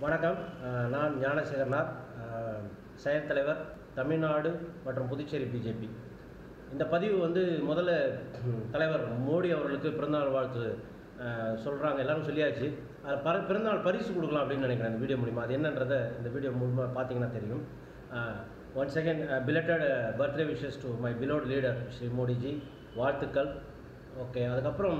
வணக்கம் அஹ் நான் ஞானசேகரனார் அஹ் செயல் தலைவர் தமிழ்நாடு மற்றும் புதுச்சேரி பிஜேபி இந்த பதிவு வந்து முதல்ல ம், தலைவர் மோடி அவர்களுக்கு பிறந்தநாள் வாழ்த்து சொல்கிறாங்க எல்லாரும் சொல்லியாச்சு அது பர பிறந்தநாள் பரிசு கொடுக்கலாம் அப்படின்னு நினைக்கிறேன் இந்த வீடியோ மூலிமா அது என்னன்றதை இந்த வீடியோ மூலிமா பார்த்தீங்கன்னா தெரியும் one second belated birthday wishes to my beloved leader Shri Modiji வாழ்த்துக்கள் ஓகே அதுக்கப்புறம்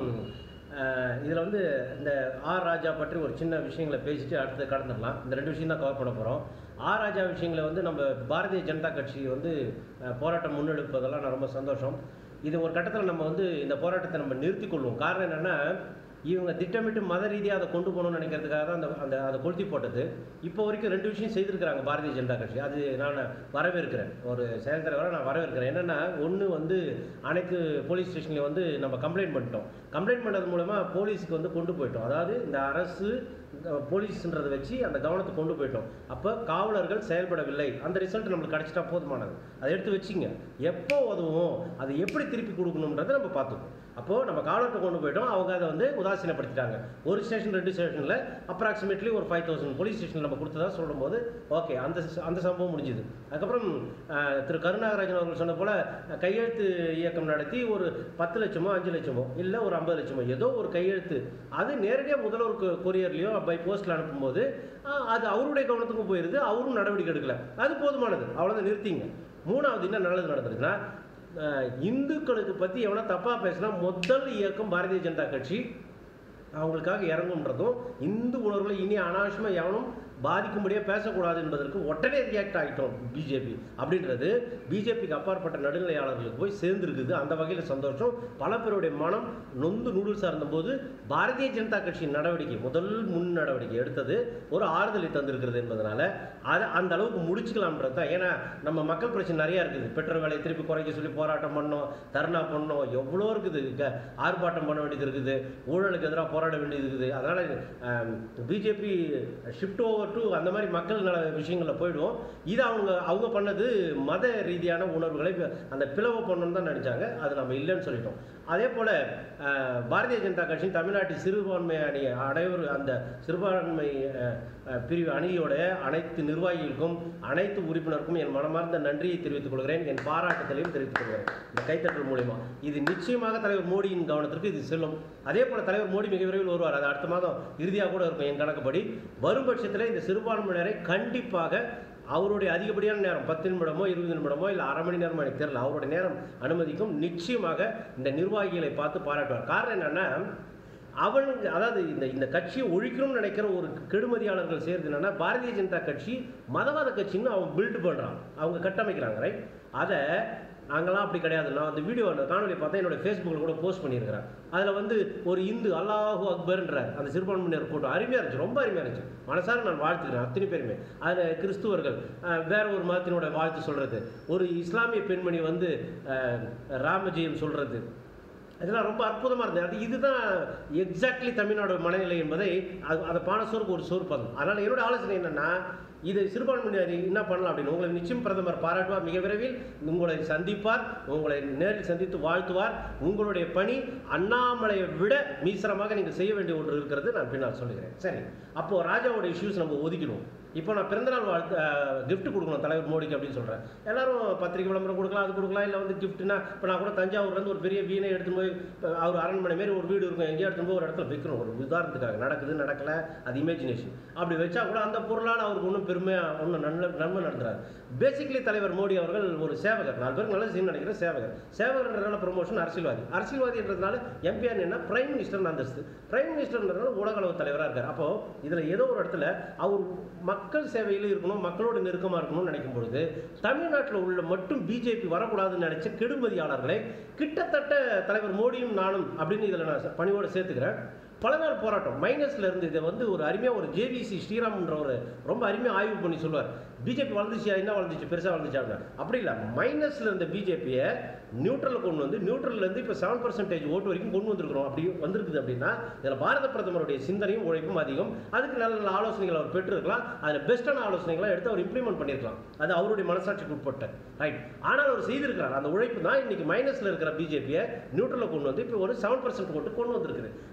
இதில் வந்து இந்த ஆர் ராஜா பற்றி ஒரு சின்ன விஷயங்களை பேசிட்டு அடுத்து கடந்துடலாம் இந்த ரெண்டு விஷயம் தான் கவர் பண்ண போகிறோம் ஆர் ராஜா விஷயங்களை வந்து நம்ம பாரதிய ஜனதா கட்சி வந்து அஹ், போராட்டம் முன்னெடுப்பதெல்லாம் நான் ரொம்ப சந்தோஷம் இது ஒரு கட்டத்தில் நம்ம வந்து இந்த போராட்டத்தை நம்ம நிறுத்திக் கொள்வோம் காரணம் என்னென்னா இவங்க திட்டமிட்டு மத ரீதியாக அதை கொண்டு போகணும்னு நினைக்கிறதுக்காக தான் அந்த அந்த அதை கொளுத்தி போட்டது இப்போ வரைக்கும் ரெண்டு விஷயம் செய்திருக்கிறாங்க பாரதிய ஜனதா கட்சி அது நான் வரவேற்கிறேன் ஒரு செயல் தலைவராக நான் வரவேற்கிறேன் என்னென்னா ஒன்று வந்து அனைத்து போலீஸ் ஸ்டேஷன்லையும் வந்து நம்ம கம்ப்ளைண்ட் பண்ணிட்டோம் கம்ப்ளைண்ட் பண்ணது மூலமாக போலீஸுக்கு வந்து கொண்டு போயிட்டோம் அதாவது இந்த அரசு இந்த போலீஸ்ன்றதை வச்சு அந்த கவனத்தை கொண்டு போயிட்டோம் அப்போ காவலர்கள் செயல்படவில்லை அந்த ரிசல்ட் நம்மளுக்கு கிடச்சிட்டா போதுமானது அதை எடுத்து வச்சுங்க எப்போ உதவும் அதை எப்படி திருப்பி கொடுக்கணுன்றதை நம்ம பார்த்துக்கணும் அப்போது நம்ம காவலர்கிட்ட கொண்டு போயிட்டோம் அவங்க அதை வந்து உதாசீனப்படுத்திட்டாங்க ஒரு ஸ்டேஷன் ரெண்டு ஸ்டேஷனில் அப்ராக்சிமேட்லி ஒரு ஃபைவ் தௌசண்ட் போலீஸ் ஸ்டேஷன் நம்ம கொடுத்ததா சொல்லும்போது ஓகே அந்த அந்த சம்பவம் முடிஞ்சுது அதுக்கப்புறம் அஹ், திரு கருணாகராஜன் அவர்கள் சொன்ன போல் கையெழுத்து இயக்கம் நடத்தி ஒரு பத்து லட்சமோ அஞ்சு லட்சமோ இல்லை ஒரு ஐம்பது லட்சமோ ஏதோ ஒரு கையெழுத்து அது நேரடியாக முதல்வர் கொ- கொரியர்லையோ பை போஸ்ட்டில் அனுப்பும்போது அஹ், அது அவருடைய கவனத்துக்கும் போயிருது அவரும் நடவடிக்கை எடுக்கல அது போதுமானது அவ்வளோதான் நிறுத்திங்க மூணாவது என்ன நல்லது நடந்திருக்குன்னா அஹ், இந்துக்களுக்கு பற்றி எவனா தப்பாக பேசினா முதல் இயக்கம் பாரதிய ஜனதா கட்சி அவங்களுக்காக இறங்குன்றதும் இந்து உணர்வுகளை இனி அனாவசியமாக எவனும் பாதிக்கும்படியாக பேசக்கூடாது என்பதற்கு உடனே ரியாக்ட் ஆகிட்டோம் பிஜேபி அப்படின்றது பிஜேபிக்கு அப்பாற்பட்ட நடுநிலையாளர்களுக்கு போய் சேர்ந்துருக்குது அந்த வகையில் சந்தோஷம் பல பேருடைய மனம் நொந்து நூடுல்ஸாக இருந்தபோது பாரதிய ஜனதா கட்சியின் நடவடிக்கை முதல் முன் நடவடிக்கை எடுத்தது ஒரு ஆறுதலை தந்திருக்கிறது என்பதனால அதை அந்த அளவுக்கு முடிச்சுக்கலாம்ன்றது தான் ஏன்னா நம்ம மக்கள் பிரச்சனை நிறையா இருக்குது பெட்ரோல் விலையை திருப்பி குறைக்க சொல்லி போராட்டம் பண்ணோம் தர்ணா பண்ணோம் எவ்வளோ இருக்குது க- ஆர்ப்பாட்டம் பண்ண வேண்டியது இருக்குது ஊழலுக்கு எதிராக போராட வேண்டியது இருக்குது அதனால் பிஜேபி ஷிஃப்ட் ஓவர் டு அந்த மாதிரி மக்கள் நல விஷயங்களில் போயிடுவோம் இது அவங்க அவங்க பண்ணது மத ரீதியான உணர்வுகளை அந்த பிளவு பண்ணணும்னு தான் நினச்சாங்க அது நம்ம இல்லைன்னு சொல்லிட்டோம் அதே போல் பாரதிய ஜனதா கட்சி தமிழ்நாட்டு சிறுபான்மை அணி அனைவரும் அந்த சிறுபான்மை அஹ், அஹ், பிரிவு அணியோட அனைத்து நிர்வாகிகளுக்கும் அனைத்து உறுப்பினருக்கும் என் மனமார்ந்த நன்றியை தெரிவித்துக் கொள்கிறேன் என் பாராட்டுதலையும் தெரிவித்துக் கொள்கிறேன் இந்த கைத்தட்டல் மூலிமா இது நிச்சயமாக தலைவர் மோடியின் கவனத்திற்கு இது செல்லும் அதே போல் தலைவர் மோடி மிக விரைவில் வருவார் அது அடுத்த மாதம் இறுதியாக கூட இருக்கும் என் கணக்குப்படி வரும் பட்சத்தில் இந்த சிறுபான்மையினரை கண்டிப்பாக அவருடைய அதிகப்படியான நேரம் பத்து நிமிடமோ இருபது நிமிடமோ இல்லை அரை மணி நேரமோ எனக்கு தெரியல அவருடைய நேரம் அனுமதிக்கும் நிச்சயமாக இந்த நிர்வாகிகளை பார்த்து பாராட்டுவார் காரணம் என்னன்னா அவனுங்க அதாவது இந்த இந்த கட்சியை ஒழிக்கணும்னு நினைக்கிற ஒரு கெடுமதியாளர்கள் சேர்ந்து என்னன்னா பாரதிய ஜனதா கட்சி மதவாத கட்சின்னு அவன் பில்ட் பண்ணுறான் அவங்க கட்டமைக்கிறாங்க ரைட் அதை நாங்களாம் அப்படி கிடையாது நான் அந்த வீடியோ அந்த காணொலி பார்த்தா என்னோட ஃபேஸ்புக்கில் கூட போஸ்ட் பண்ணியிருக்கிறேன் அதில் வந்து ஒரு இந்து அல்லாஹு அக்பர்ன்றார் அந்த சிறுபான்மையினர் போட்டோ அருமையாக இருந்துச்சு ரொம்ப அருமையாக இருந்துச்சு மனசார நான் வாழ்த்துக்கிறேன் அத்தனை பேருமே அதில் கிறிஸ்துவர்கள் அஹ், வேற ஒரு மதத்தினோட வாழ்த்து சொல்கிறது ஒரு இஸ்லாமிய பெண்மணி வந்து அஹ், ராமஜெயம் சொல்கிறது இதெல்லாம் ரொம்ப அற்புதமாக இருந்தது அது இதுதான் எக்ஸாக்ட்லி தமிழ்நாடு மனநிலை என்பதை அது அதை பான சோறுக்கு ஒரு சோறு பதம் அதனால் என்னோட ஆலோசனை என்னென்னா இது சிறுபான்மையினர் என்ன பண்ணலாம் அப்படின்னு உங்களை நிச்சயம் பிரதமர் பாராட்டுவார் மிக விரைவில் உங்களை சந்திப்பார் உங்களை நேரில் சந்தித்து வாழ்த்துவார் உங்களுடைய பணி அண்ணாமலையை விட மீசரமாக நீங்கள் செய்ய வேண்டிய ஒன்று இருக்கிறது நான் பின்னால் சொல்லுகிறேன் சரி அப்போது ராஜாவோட இஷ்யூஸ் நம்ம ஒதுக்கிடுவோம் இப்போ நான் பிறந்தநாள் வாழ்த்து gift கொடுக்கணும் தலைவர் மோடிக்கு அப்படின்னு சொல்கிறேன் எல்லாரும் பத்திரிக்கை விளம்பரம் கொடுக்கலாம் அது கொடுக்கலாம் இல்லை வந்து கிஃப்ட்னா இப்போ நான் கூட தஞ்சாவூர்லேருந்து ஒரு பெரிய வீணை எடுத்துன்னு போய் இப்போ அவர் அரண்மனை மாரி ஒரு வீடு இருக்கும் எங்கேயோ எடுத்துன்னு போய் ஒரு இடத்துல வைக்கணும் ஒரு உதாரணத்துக்காக நடக்குது நடக்கல அது இமேஜினேஷன் அப்படி வச்சா கூட அந்த பொருளால் அவருக்கு ஒன்றும் பெருமையாக ஒன்றும் நல்ல நன்மை நடத்துறாரு பேசிக்கலி தலைவர் மோடி அவர்கள் ஒரு சேவகர் நாலு பேருக்கு நல்ல செய்யணும் நினைக்கிற சேவகர் சேவகர்ன்றதுனால ப்ரொமோஷன் அரசியல்வாதி அரசியல்வாதின்றதுனால எம்பிஆர் என்ன பிரைம் மினிஸ்டர் அந்தஸ்து பிரைம் மினிஸ்டர்ன்றதுனால உலகளவு தலைவராக இருக்கார் அப்போ இதில் ஏதோ ஒரு இடத்துல அவர் மக்கள் சேவையில் இருக்கணும் மக்களோட நெருக்கமாக இருக்கணும்னு நினைக்கும் பொழுது தமிழ்நாட்டில் உள்ள மட்டும் பிஜேபி வரக்கூடாதுன்னு நினைச்ச கெடுமதியாளர்களை கிட்டத்தட்ட தலைவர் மோடியும் நானும் அப்படின்னு இதில் நான் பணியோடு சேர்த்துக்கிறேன் பல நாள் போராட்டம் மைனஸ்ல இருந்து இதை வந்து ஒரு அருமையாக ஒரு ஜேவிசி ஸ்ரீராம்ன்ற ஒரு ரொம்ப அருமையாக ஆய்வு பண்ணி சொல்லுவார் பிஜேபி வளர்ந்துச்சு என்ன வளர்ந்துச்சு பெருசாக வளர்ந்துச்சு அப்படின்னா அப்படி இல்லை மைனஸ்ல இருந்த பிஜேபியை நியூட்ரலில் கொண்டு வந்து நியூட்ரல்ல இருந்து இப்போ செவன் பர்சன்டேஜ் ஓட்டு வரைக்கும் கொண்டு வந்திருக்கிறோம் அப்படி வந்திருக்குது அப்படின்னா இதில் பாரத பிரதமருடைய சிந்தனையும் உழைப்பும் அதிகம் அதுக்கு நல்ல நல்ல ஆலோசனைகள் அவர் பெற்றிருக்கலாம் அதில் பெஸ்ட்டான ஆலோசனைகளை எடுத்து அவர் இம்ப்ளிமெண்ட் பண்ணியிருக்கலாம் அது அவருடைய மனசாட்சிக்கு உட்பட்ட ரைட் ஆனால் அவர் செய்திருக்கிறார் அந்த உழைப்பு தான் இன்னைக்கு மைனஸ்ல இருக்கிற பிஜேபியை நியூட்ரலில் கொண்டு வந்து இப்போ ஒரு செவன் பர்சன்ட் ஓட்டு கொண்டு வந்திருக்குது ரைட் இதுக்கு மேல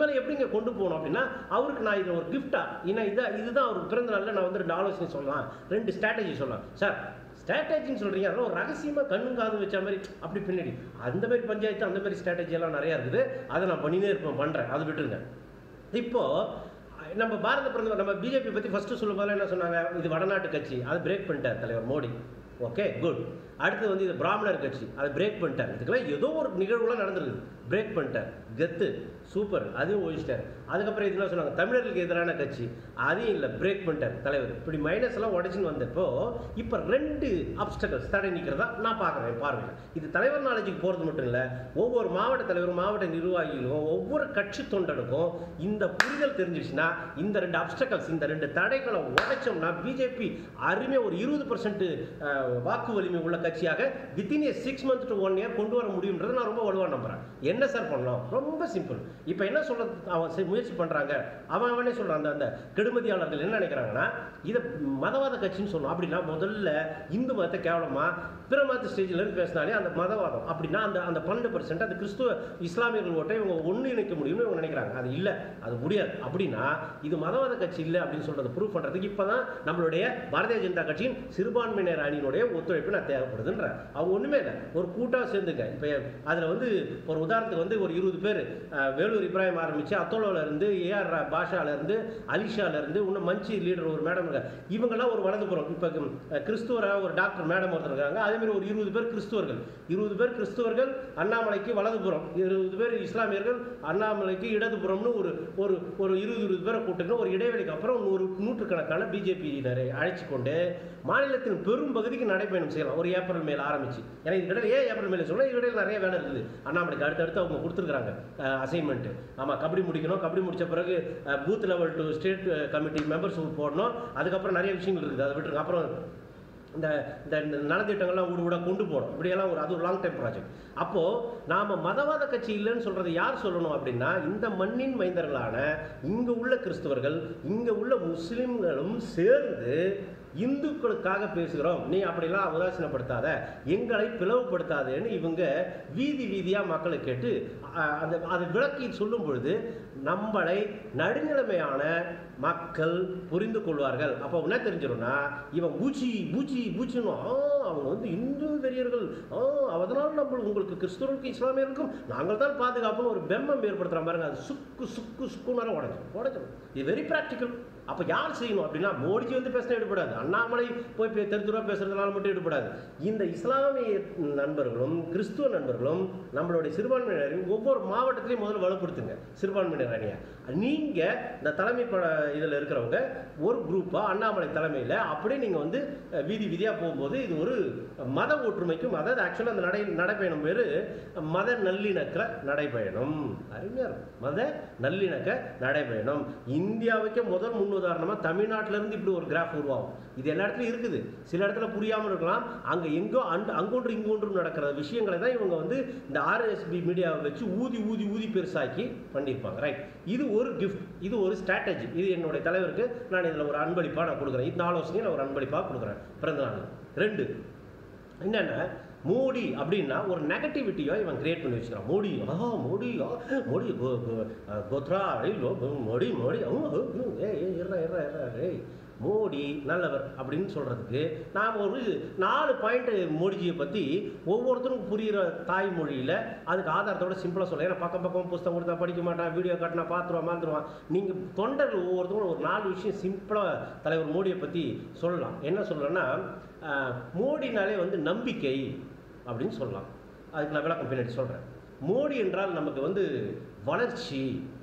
மேலே எப்படிங்க கொண்டு போகணும் அப்படின்னா அவருக்கு நான் இதில் ஒரு கிஃப்டா ஏன்னா இதான் இதுதான் அவருக்கு பிறந்த நாளில் நான் வந்து ரெண்டு ஆலோசனை சொல்லலாம் ரெண்டு ஸ்ட்ராட்டஜி சொல்லலாம் சார் ஸ்ட்ராட்டஜின்னு சொல்கிறீங்க அதெல்லாம் ஒரு ரகசியமாக கண்ணும் காதும் வச்ச மாதிரி அப்படி பின்னாடி அந்த மாதிரி பஞ்சாயத்து அந்த மாதிரி ஸ்ட்ராட்டஜி எல்லாம் நிறையா இருக்குது அதை நான் பண்ணினே இருப்பேன் பண்ணுறேன் அதை விட்டுருங்க இப்போ நம்ம பாரத பிரதமர் நம்ம பிஜேபி பற்றி ஃபஸ்ட்டு சொல்லும் போது என்ன சொன்னாங்க இது வடநாட்டு கட்சி அதை பிரேக் பண்ணிட்டார் தலைவர் மோடி ஓகே குட் அடுத்து வந்து இது பிராமணர் கட்சி அதை பிரேக் பண்ணிட்டார் இதுக்கெல்லாம் ஏதோ ஒரு நிகழ்வுலாம் நடந்திருக்குது பிரேக் பண்ணிட்டார் கெத்து சூப்பர் அதையும் ஒழிச்சிட்டார் அதுக்கப்புறம் இதெல்லாம் சொன்னாங்க தமிழர்களுக்கு எதிரான கட்சி அதையும் இல்லை பிரேக் பண்ணிட்டார் தலைவர் இப்படி மைனஸ் எல்லாம் உடச்சின்னு வந்தப்போ இப்போ ரெண்டு அப்டக்கல்ஸ் தடை நிற்கிறதா நான் பார்க்குறேன் பார்வையில் இது தலைவர் நாலேஜுக்கு போகிறது மட்டும் இல்லை ஒவ்வொரு மாவட்ட தலைவரும் மாவட்ட நிர்வாகிகளும் ஒவ்வொரு கட்சி தொண்டனுக்கும் இந்த புரிதல் தெரிஞ்சிச்சுன்னா இந்த ரெண்டு அப்டக்கல்ஸ் இந்த ரெண்டு தடைகளை உடைச்சோம்னா பிஜேபி அருமையாக ஒரு இருபது பர்சன்ட் வாக்கு வலிமை உள்ள கட்சியாக within a six month to one year கொண்டு வர முடியுன்றதை நான் ரொம்ப வலுவாக நம்புறேன் என்ன சார் பண்ணலாம் ரொம்ப சிம்பிள் இப்போ என்ன சொல்ல அவன் செ- முயற்சி பண்ணுறாங்க அவன் அவனே சொல்கிறான் அந்த அந்த கெடுமதியாளர்கள் என்ன நினைக்கிறாங்கன்னா இதை மதவாத கட்சின்னு சொல்லணும் அப்படின்னா முதல்ல இந்து மதத்தை கேவலமா பிற மத ஸ்டேஜில் இருந்து பேசினாலே அந்த மதவாதம் அப்படின்னா அந்த அந்த பன்னெண்டு பர்சன்ட் அந்த கிறிஸ்துவ இஸ்லாமியர்கள் ஓட்டை இவங்க ஒன்று இணைக்க முடியும்னு இவங்க நினைக்கிறாங்க அது இல்லை அது முடியாது அப்படின்னா இது மதவாத கட்சி இல்லை அப்படின்னு சொல்றதை ப்ரூவ் பண்ணுறதுக்கு இப்போ தான் நம்மளுடைய பாரதிய ஜனதா கட்சியின் சிறுபான்மையினர் அணியினுடைய ஒத்துழைப்பு நான் தேவைப்படுதுன்ற அவங்க ஒன்றுமே இல்லை ஒரு கூட்டாக சேர்ந்துங்க இப்போ அதில் வந்து ஒரு உதாரணத்துக்கு வந்து ஒரு இருபது பேர் அஹ், வேலூர் இப்ராஹிம் ஆரம்பித்து அத்தோலோல இருந்து ஏஆர் பாஷால இருந்து அலிஷால இருந்து இன்னும் மஞ்சி லீடர் ஒரு மேடம் இருக்காங்க இவங்கெல்லாம் ஒரு வலதுபுறம் இப்போ கிறிஸ்துவராக ஒரு டாக்டர் மேடம் ஒருத்தர் இருக்காங்க அதே மாதிரி ஒரு இருபது பேர் கிறிஸ்துவர்கள் இருபது பேர் கிறிஸ்துவர்கள் அண்ணாமலைக்கு வலதுபுறம் இருபது பேர் இஸ்லாமியர்கள் அண்ணாமலைக்கு இடதுபுறம்னு ஒரு ஒரு ஒரு இருபது இருபது பேரை கூட்டுன்னு ஒரு இடைவெளிக்கு அப்புறம் ஒரு நூற்றுக்கணக்கான பிஜேபியினரை அழைச்சி கொண்டு மாநிலத்தின் பெரும் பகுதிக்கு நடைபயணம் செய்யலாம் ஒரு ஏப்ரல் மேல் ஆரம்பிச்சு ஏன்னா இதுக்கிடையில் ஏன் ஏப்ரல் மேல சொன்னால் இதுக்கிடையில் நிறைய வேலை இருக்குது அண்ணாமலைக்கு அடுத்தடுத்து அவங்க கொடுத்துருக்காங்க அசைன்மெண்ட் ஆமாம் கபடி முடிக்கணும் கபடி முடிச்ச பிறகு booth level to state committee members போடணும் அதுக்கப்புறம் நிறைய விஷயங்கள் இருக்குது அதை விட்டுருங்க அப்புறம் இந்த இந்த இந்த நலத்திட்டங்கள்லாம் ஊடு ஊடாக கொண்டு போகணும் இப்படியெல்லாம் ஒரு அது ஒரு லாங் டைம் ப்ராஜெக்ட் அப்போது நாம் மதவாத கட்சி இல்லைன்னு சொல்கிறத யார் சொல்லணும் அப்படின்னா இந்த மண்ணின் மைந்தர்களான இங்கே உள்ள கிறிஸ்தவர்கள் இங்கே உள்ள முஸ்லிம்களும் சேர்ந்து இந்துக்களுக்காக பேசுகிறோம் நீ அப்படிலாம் உதாசீனப்படுத்தாத எங்களை பிளவுபடுத்தாதேன்னு இவங்க வீதி வீதியாக மக்களை கேட்டு அஹ், அந்த அதை விளக்கி சொல்லும் பொழுது நம்மளை நடுநிலைமையான மக்கள் புரிந்து கொள்வார்கள் அப்போ என்ன தெரிஞ்சிடும்னா இவன் பூச்சி பூச்சி பூச்சின்னு ஆ அவங்க வந்து இந்து வெறியர்கள் ஆ அதனால் நம்ம உங்களுக்கு கிறிஸ்தவர்களுக்கும் இஸ்லாமியருக்கும் நாங்கள் தான் பாதுகாப்புன்னு ஒரு பெம்மம் ஏற்படுத்துகிற பாருங்க அது சுக்கு சுக்கு சுக்குனாலும் உடஞ்சிடும் உடஞ்சிடும் இது வெரி ப்ராக்டிக்கல் அப்போ யார் செய்யணும் அப்படின்னா மோடிஜி வந்து பேசினா ஈடுபடாது அண்ணாமலை போய் பே- தெரு தெருவா பேசுறதுனால மட்டும் ஈடுபடாது இந்த இஸ்லாமிய நண்பர்களும் கிறிஸ்துவ நண்பர்களும் நம்மளுடைய சிறுபான்மையினரையும் ஒவ்வொரு மாவட்டத்திலையும் முதல்ல வலுப்படுத்துங்க சிறுபான்மையினர் அணியை நீங்கள் இந்த தலைமை பட இதில் இருக்கிறவங்க ஒரு குரூப்பாக அண்ணாமலை தலைமையில் அப்படியே நீங்கள் வந்து அஹ், வீதி வீதியாக போகும்போது இது ஒரு மத ஒற்றுமைக்கும் அதாவது ஆக்சுவலாக அந்த நடை நடைப்பயணம் பேர் மத நல்லிணக்க நடைப்பயணம் அருமையாக இருக்கும் மத நல்லிணக்க நடைப்பயணம் இந்தியாவுக்கே முதல் முன்னுதாரணமாக தமிழ்நாட்டிலேருந்து இப்படி ஒரு கிராஃப் உருவாகும் இது எல்லா இடத்துலையும் இருக்குது சில இடத்துல புரியாமல் இருக்கலாம் அங்கே எங்கோ அண்டு அங்கொன்று இங்கொன்றும் நடக்கிற விஷயங்களை தான் இவங்க வந்து இந்த ஆர்எஸ்பி மீடியாவை வச்சு ஊதி ஊதி ஊதி பெருசாக்கி பண்ணியிருப்பாங்க ரைட் இது ஒரு கிஃப்ட் இது ஒரு ஸ்ட்ராட்டஜி இது என்னுடைய தலைவருக்கு நான் இதில் ஒரு அன்பளிப்பாக நான் கொடுக்குறேன் இந்த ஆலோசனையை நான் ஒரு அன்பளிப்பாக கொடுக்குறேன் பிறந்த நாள் ரெண்டு என்னென்ன மோடி அப்படின்னா ஒரு நெகட்டிவிட்டியோ இவன் கிரியேட் பண்ணி வச்சுக்கிறான் மோடி ஆ மோடி ஆ மோடி கோ- கோ- அஹ், கோத்ரா ஏய், லோ- மோடி மோடி ஊ, ஊ, ஊ, ஏய் ஏய், இருடா இருடா இருடா ஏய் மோடி நல்லவர் அப்படின்னு சொல்கிறதுக்கு நாம் ஒரு நாலு பாயிண்ட் மோடிஜியை பற்றி ஒவ்வொருத்தரும் புரிகிற தாய்மொழியில் அதுக்கு ஆதாரத்தோட சிம்பிளாக சொல்ல ஏன்னா பக்கம் பக்கம் புஸ்தகம் கொடுத்தா படிக்க மாட்டான் வீடியோ காட்டினா பார்த்துருவான் மறந்துடுவான் நீங்கள் தொண்டர்கள் ஒவ்வொருத்தரும் ஒரு நாலு விஷயம் சிம்பிளாக தலைவர் மோடியை பற்றி சொல்லலாம் என்ன சொல்லலாம்னா ஆஹ், மோடினாலே வந்து நம்பிக்கை அப்படின்னு சொல்லலாம் அதுக்கு நான் விளக்கம் பின்னாடி சொல்கிறேன் மோடி என்றால் நமக்கு வந்து வளர்ச்சி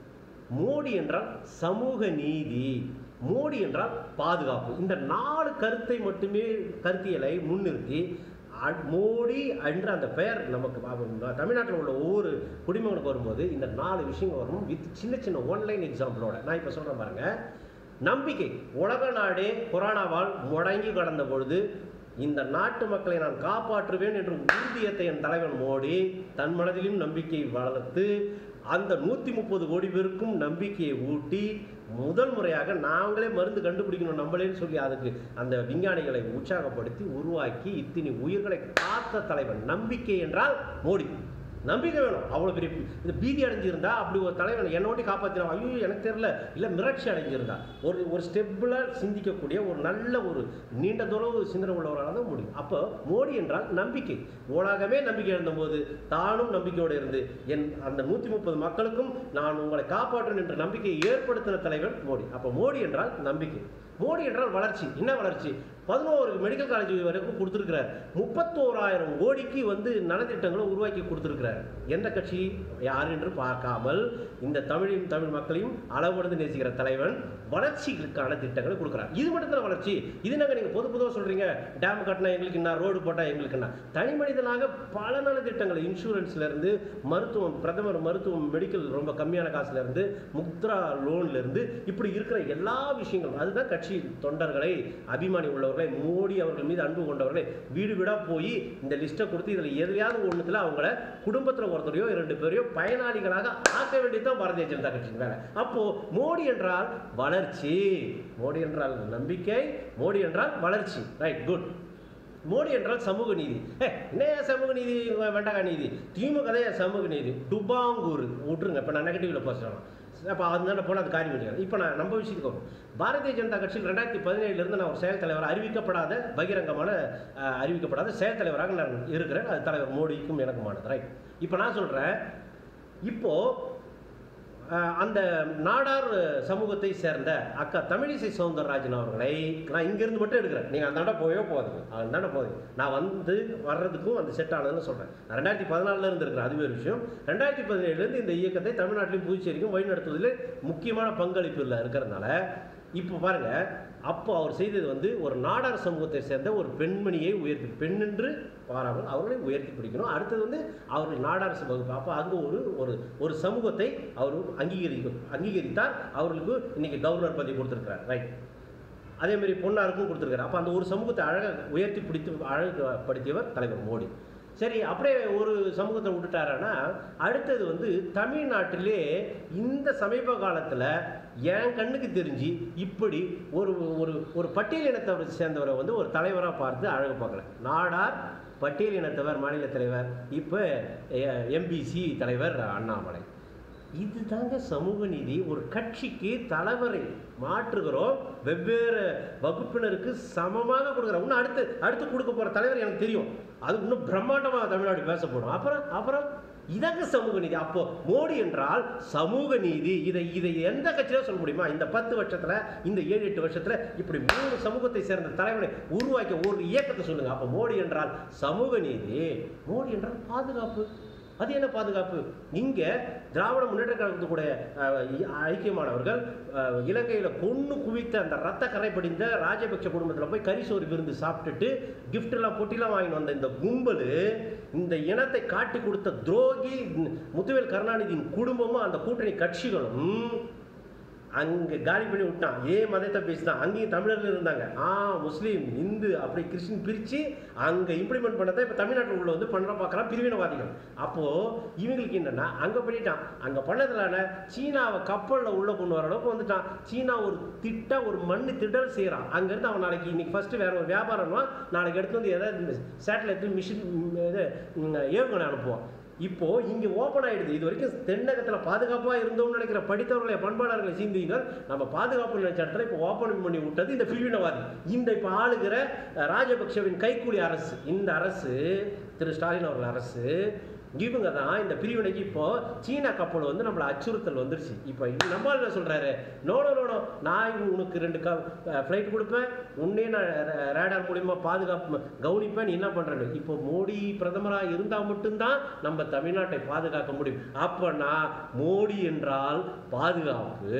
மோடி என்றால் சமூக நீதி மோடி என்றால் பாதுகாப்பு இந்த நாலு கருத்தை மட்டுமே கருத்தியலை முன்னிறுத்தி அ- மோடி என்ற அந்த பெயர் நமக்கு அவ- தமிழ்நாட்டில் உள்ள ஒவ்வொரு குடிமகனுக்கு வரும்போது இந்த நாலு விஷயங்கள் வரும் வித் சின்ன சின்ன ஒன்லைன் எக்ஸாம்பிளோட நான் இப்போ சொல்கிறேன் பாருங்க நம்பிக்கை உலக நாடே கொரோனாவால் முடங்கி கடந்த பொழுது இந்த நாட்டு மக்களை நான் காப்பாற்றுவேன் என்று உறுதியத்தை என் தலைவன் மோடி தன் மனதிலும் நம்பிக்கையை வளர்த்து அந்த நூற்றி முப்பது கோடி பேருக்கும் நம்பிக்கையை ஊட்டி முதல் முறையாக நாங்களே மருந்து கண்டுபிடிக்கணும் நம்மளேன்னு சொல்லி அதுக்கு அந்த விஞ்ஞானிகளை உற்சாகப்படுத்தி உருவாக்கி இத்தனை உயிர்களை காத்த தலைவன் நம்பிக்கை என்றால் மோடி நம்பிக்கை வேணும் அவ்வளோ பெரிய இது பீதி அடைஞ்சிருந்தா அப்படி ஒரு தலைவன் என்னை ஓட்டி காப்பாற்றினா ஐயோ எனக்கு தெரியல இல்லை மிரட்சி அடைஞ்சிருந்தா ஒரு ஒரு ஸ்டெப்பில் சிந்திக்கக்கூடிய ஒரு நல்ல ஒரு நீண்ட தொலைவு சிந்தனை உள்ளவரால் தான் முடியும் அப்போ மோடி என்றால் நம்பிக்கை உலகமே நம்பிக்கை இருந்தபோது தானும் நம்பிக்கையோடு இருந்து என் அந்த நூற்றி முப்பது மக்களுக்கும் நான் உங்களை காப்பாற்றேன் என்ற நம்பிக்கையை ஏற்படுத்தின தலைவர் மோடி அப்போ மோடி என்றால் நம்பிக்கை மோடி என்றால் வளர்ச்சி என்ன வளர்ச்சி பதினோரு மெடிக்கல் காலேஜ் வரைக்கும் கொடுத்துருக்கிறார் முப்பத்தோராயிரம் கோடிக்கு வந்து நலத்திட்டங்களை உருவாக்கி கொடுத்துருக்கிறார் எந்த கட்சி யார் என்று பார்க்காமல் இந்த தமிழையும் தமிழ் மக்களையும் அளவுபடுந்து நேசிக்கிற தலைவன் வளர்ச்சிகளுக்கான திட்டங்களை கொடுக்குறார் இது மட்டும் தான் வளர்ச்சி இது நாங்கள் நீங்கள் பொது பொதுவாக சொல்கிறீங்க டேம் கட்டினா எங்களுக்கு என்ன ரோடு போட்டால் எங்களுக்கு என்ன தனி மனிதனாக பல நலத்திட்டங்கள் இன்சூரன்ஸ்ல இருந்து மருத்துவம் பிரதமர் மருத்துவம் மெடிக்கல் ரொம்ப கம்மியான காசுல இருந்து முத்ரா லோன்ல இருந்து இப்படி இருக்கிற எல்லா விஷயங்களும் அதுதான் கட்சி தொண்டர்களை அபிமானி உள்ளவர்களை மோடி அவர்கள் மீது அன்பு கொண்டவர்களை வீடு வீடா போய் இந்த லிஸ்ட்டை கொடுத்து இதில் எதையாவது ஒன்றுத்துல அவங்கள குடும்பத்தில் ஒருத்தரையோ இரண்டு பேரையோ பயனாளிகளாக ஆக்க வேண்டியதுதான் பாரதிய ஜனதா கட்சியின் வேலை அப்போ மோடி என்றால் வளர்ச்சி மோடி என்றால் நம்பிக்கை மோடி என்றால் வளர்ச்சி ரைட் குட் மோடி என்றால் சமூக நீதி ஏ என்ன சமூக நீதி வெண்டகா நீதி திமுக தான் சமூக நீதி டுபாங்கூர் விட்டுருங்க இப்போ நான் நெகட்டிவ்ல பேசுகிறேன் அப்போ அதனால போனால் அது காரியம் கிடையாது இப்போ நான் நம்ம விஷயத்துக்கு வரும் பாரதிய ஜனதா கட்சியில் ரெண்டாயிரத்தி பதினேழுலேருந்து நான் ஒரு செயல் தலைவர் அறிவிக்கப்படாத பகிரங்கமான அஹ், அறிவிக்கப்படாத செயல் தலைவராக நான் இருக்கிறேன் அது தலைவர் மோடிக்கும் எனக்குமானது ரைட் இப்போ நான் சொல்கிறேன் இப்போது அஹ் அந்த நாடார் சமூகத்தை சேர்ந்த அக்கா தமிழிசை சவுந்தரராஜன் அவர்களை நான் இங்கிருந்து மட்டும் எடுக்கிறேன் நீங்கள் அந்தாண்ட போயோ போகாதீங்க அந்தாண்ட போகுது நான் வந்து வர்றதுக்கும் அந்த செட் ஆனதுன்னு சொல்கிறேன் நான் ரெண்டாயிரத்தி பதினாலில் இருந்து இருக்கிறேன் அது ஒரு விஷயம் ரெண்டாயிரத்தி பதினேழுலேருந்து இந்த இயக்கத்தை தமிழ்நாட்டிலும் புதுச்சேரிக்கும் வழிநடத்துவதில் முக்கியமான பங்களிப்பில் இருக்கிறதுனால இப்போ பாருங்க அப்போ அவர் செய்தது வந்து ஒரு நாடார் சமூகத்தை சேர்ந்த ஒரு பெண்மணியை உயர்த்தி பெண் என்று பாராமல் அவர்களை உயர்த்தி பிடிக்கணும் அடுத்தது வந்து அவர்கள் நாடார் சமூகம் அப்போ அங்கே ஒரு ஒரு ஒரு சமூகத்தை அவர் அங்கீகரிக்கும் அங்கீகரித்தார் அவர்களுக்கு இன்னைக்கு கவர்னர் பதவி கொடுத்துருக்கிறார் ரைட் அதே மாதிரி பொன்னாருக்கும் கொடுத்துருக்காரு அப்போ அந்த ஒரு சமூகத்தை அழகாக உயர்த்தி பிடித்து அழகுபடுத்தியவர் தலைவர் மோடி சரி அப்படியே ஒரு சமூகத்தை விட்டுட்டாருன்னா அடுத்தது வந்து தமிழ்நாட்டிலே இந்த சமீப காலத்தில் என் கண்ணுக்கு தெரிஞ்சு இப்படி ஒரு ஒரு ஒரு பட்டியல் இனத்தவரை சேர்ந்தவரை வந்து ஒரு தலைவராக பார்த்து அழகு பார்க்கல நாடார் பட்டியல் இனத்தவர் மாநில தலைவர் இப்போ எம்பிசி தலைவர் அண்ணாமலை இதுதாங்க சமூக நீதி ஒரு கட்சிக்கு தலைவரை மாற்றுகிறோம் வெவ்வேறு வகுப்பினருக்கு சமமாக கொடுக்குறோம் இன்னும் அடுத்து அடுத்து கொடுக்க போகிற தலைவர் எனக்கு தெரியும் அது இன்னும் பிரம்மாண்டமாக தமிழ்நாடு பேசப்படும் அப்புறம் அப்புறம் இதாங்க சமூக நீதி அப்போ மோடி என்றால் சமூக நீதி இதை இதை எந்த கட்சியில சொல்ல முடியுமா இந்த பத்து வருஷத்துல இந்த ஏழு எட்டு வருஷத்துல இப்படி மூணு சமூகத்தை சேர்ந்த தலைவனை உருவாக்கிய ஒரு இயக்கத்தை சொல்லுங்க அப்போ மோடி என்றால் சமூக நீதி மோடி என்றால் பாதுகாப்பு அது என்ன பாதுகாப்பு இங்க திராவிட முன்னேற்ற கழகத்துக்குடைய அஹ், இ- ஐக்கியமானவர்கள் அஹ், இலங்கையில கொன்னு குவித்த அந்த ரத்த கரை படிந்த ராஜபக்ஷ குடும்பத்துல போய் கரிசோறு விருந்து சாப்பிட்டுட்டு gift எல்லாம் பொட்டிலாம் வாங்கிட்டு வந்த இந்த கும்பல் இந்த இனத்தை காட்டி கொடுத்த துரோகி முத்துவேல் கருணாநிதியின் குடும்பமும் அந்த கூட்டணி கட்சிகளும் அங்கே காலி பண்ணி விட்டான் ஏ மதத்தை பேசினான் அங்கேயும் தமிழர்கள் இருந்தாங்க ஆ முஸ்லீம் இந்து அப்படி கிறிஸ்டின் பிரித்து அங்கே இம்ப்ளிமெண்ட் பண்ணதை இப்போ தமிழ்நாட்டில் உள்ள வந்து பண்ண பார்க்குறான் பிரிவினவாதிகள் அப்போது இவங்களுக்கு என்னென்னா அங்கே பண்ணிட்டான் அங்கே பண்ணதுலான சீனாவை கப்பலில் உள்ளே கொண்டு வர அளவுக்கு வந்துட்டான் சீனா ஒரு திட்ட ஒரு மண் திடல் செய்கிறான் அங்கேருந்து அவன் நாளைக்கு இன்னைக்கு ஃபஸ்ட்டு வேற ஒரு வியாபாரம்னா நாளைக்கு எடுத்து வந்து எதாவது சேட்டலைட் மிஷின் இது ம், ஏவுகணை அனுப்புவான் இப்போ இங்க ஓப்பன் ஆயிடுது இது வரைக்கும் தென்னகத்துல பாதுகாப்பா இருந்தோம்னு நினைக்கிற படித்தவர்களை பண்பாளர்களை சீந்தீங்கள் நம்ம பாதுகாப்பு நினைச்ச இடத்துல இப்போ ஓப்பன் பண்ணி விட்டது இந்த பிரிவினவாதி இந்த இப்போ ஆளுகிற அஹ், ராஜபக்ஷவின் கைக்கூலி அரசு இந்த அரசு திரு ஸ்டாலின் அவர்கள் அரசு இவங்க தான் இந்த பிரிவினைக்கு இப்போ சீனா கப்பல் வந்து நம்மளை அச்சுறுத்தல் வந்துருச்சு இப்போ நம்மால் என்ன சொல்றாரு நோனோ நோனோ நான் உனக்கு ரெண்டு க ஃப்ளைட் கொடுப்பேன் உன்னே நான் ரேடார் மூலியமா பாதுகாப்பு கவனிப்பேன் நீ என்ன பண்றேன்னு இப்போ மோடி பிரதமராக இருந்தால் மட்டும்தான் நம்ம தமிழ்நாட்டை பாதுகாக்க முடியும் அப்பனா மோடி என்றால் பாதுகாப்பு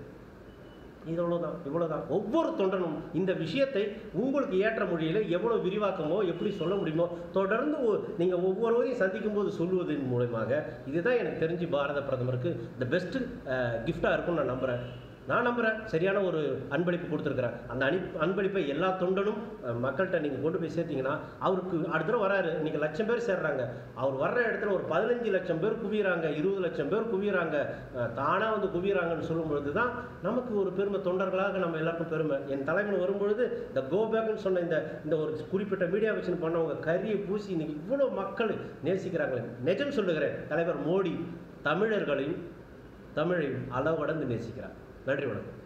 இது இவ்வளோதான் இவ்வளோதான் ஒவ்வொரு தொண்டனும் இந்த விஷயத்தை உங்களுக்கு ஏற்ற மொழியில் எவ்வளோ விரிவாக்கமோ எப்படி சொல்ல முடியுமோ தொடர்ந்து ஒ- நீங்க ஒவ்வொருவரையும் சந்திக்கும் போது சொல்லுவதன் மூலமாக இதுதான் எனக்கு தெரிஞ்சு பாரத பிரதமருக்கு த பெஸ்ட் கிஃப்டாக இருக்கும்னு நான் நம்புறேன் நான் நம்புகிறேன் சரியான ஒரு அன்பளிப்பு கொடுத்துருக்குறேன் அந்த அனி அன்பளிப்பை எல்லா தொண்டனும் அஹ், மக்கள்கிட்ட நீங்கள் கொண்டு போய் சேர்த்தீங்கன்னா அவருக்கு அடுத்த தடவை வராரு இன்னைக்கு லட்சம் பேர் சேர்றாங்க அவர் வர்ற இடத்துல ஒரு பதினஞ்சு லட்சம் பேர் குவியறாங்க இருபது லட்சம் பேர் குவியறாங்க தானாக வந்து குவியறாங்கன்னு சொல்லும் பொழுது தான் நமக்கு ஒரு பெருமை தொண்டர்களாக நம்ம எல்லாருக்கும் பெருமை என் தலைவன் வரும்பொழுது இந்த கோ பேக்னு சொன்ன இந்த இந்த ஒரு குறிப்பிட்ட மீடியா வச்சு பண்ணவங்க கரியை பூசி இன்னைக்கு இவ்வளோ மக்கள் நேசிக்கிறாங்களே நிஜம் சொல்லுகிறேன் தலைவர் மோடி தமிழர்களையும் தமிழையும் அளவடந்து நேசிக்கிறார் நன்றி வணக்கம்